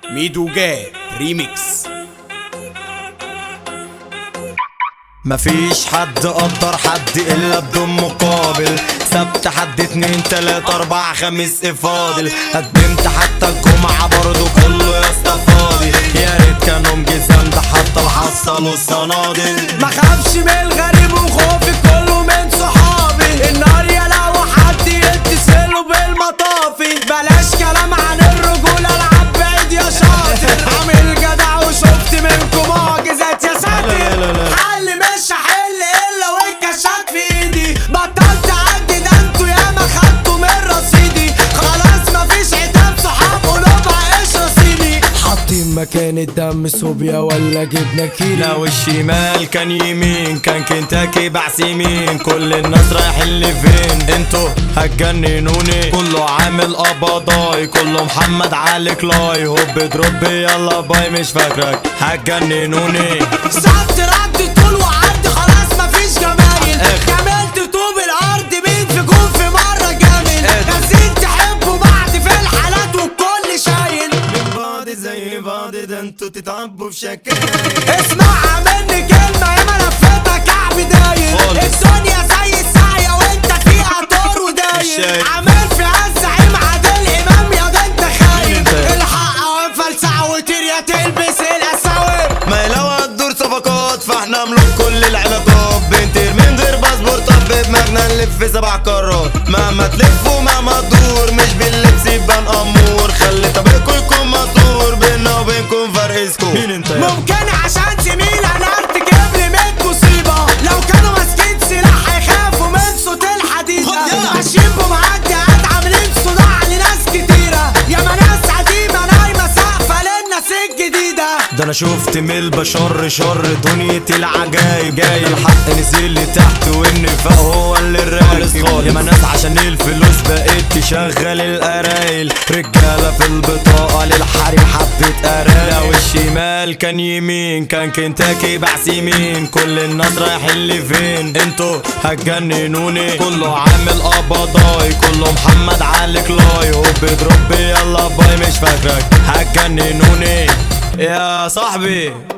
ميدو جاي ريميكس مفيش حد قدر حد الا بدون مقابل سبت حد اتنين تلاتة اربعة خميس فاضل قدمت حتى الجمعة برضو كله يا اسطى فاضي يا ريت كانوا مجزام ده حتى الحصل والصنادل ما خافش من الغريب وخوفي كله من صحابي النار يلا وحد يتصلوا بالمطافي بلاش كلام عن الرجولة العب بعيد يا شاطر عامل جدع وشفت منكم معجزات يا ساتر لا لا لا. حل مش هحل الا والكشات في ايدي بطلت اعدي ده انتوا ياما خدتوا من رصيدي خلاص مفيش عتاب صحاب قلوبها ايش رصيدي حاطين مكان الدم صوبيا ولا جبنة كيلو لو الشمال كان يمين كان كنتاكي بعس يمين كل الناس رايحين لفين انتوا هتجننوني كله عامل قبضاي كله محمد علي كلاي هوب دروب يلا باي مش فاكرك هتجننوني سبت رد طول وعد خلاص مفيش جمايل آخر. كملت طوب الارض مين في جون في مره جامل آخر. نازلين تحبوا بعض في الحالات والكل شايل من بعض زي بعض ده انتوا تتعبوا في شكاية اسمعها مني كلمه ياما لفتها كعب داير خالص. الدنيا زي الساعيه وانت فيها دور وداير شايف. عامل فيها الزعيم عادل امام يا ده انت خايف انت؟ الحق وانفلسع وطير يا تلبس الاساور ما لو هتدور صفقات فاحنا ملوك كل العلاقات بنطير من غير باسبور طب بدماغنا نلف سبع قارات مهما تلف ومهما تدور مش باللبس يبان امور خلي طريقكم يكون مسطور بينا وبينكم فرق سكور مين انت ممكن عشان زميل انا ارتكب لي 100 مصيبه لو كانوا ماسكين سلاح هيخافوا من صوت الحديد خد يلا. ماشيين بمعديات عاملين صداع لناس كتيره يا ما ناس قديمه نايمه سقفه للناس الجديده ده انا شفت من البشر شر دنيا العجايب جاي الحق نزل لي تحت والنفاق هو اللي راكب يا ما ناس عشان الفلوس بقيت تشغل القرايل رجاله في البطاقه للحريم حبه قرايل لو الشمال كان يمين كان كنتاكي بعس يمين كل الناس رايحين لي فين انتوا هتجننوني كله عامل قبضاي كله محمد علي كلاي هوب دروب يلا باي مش فاكرك هتجننوني يا صاحبي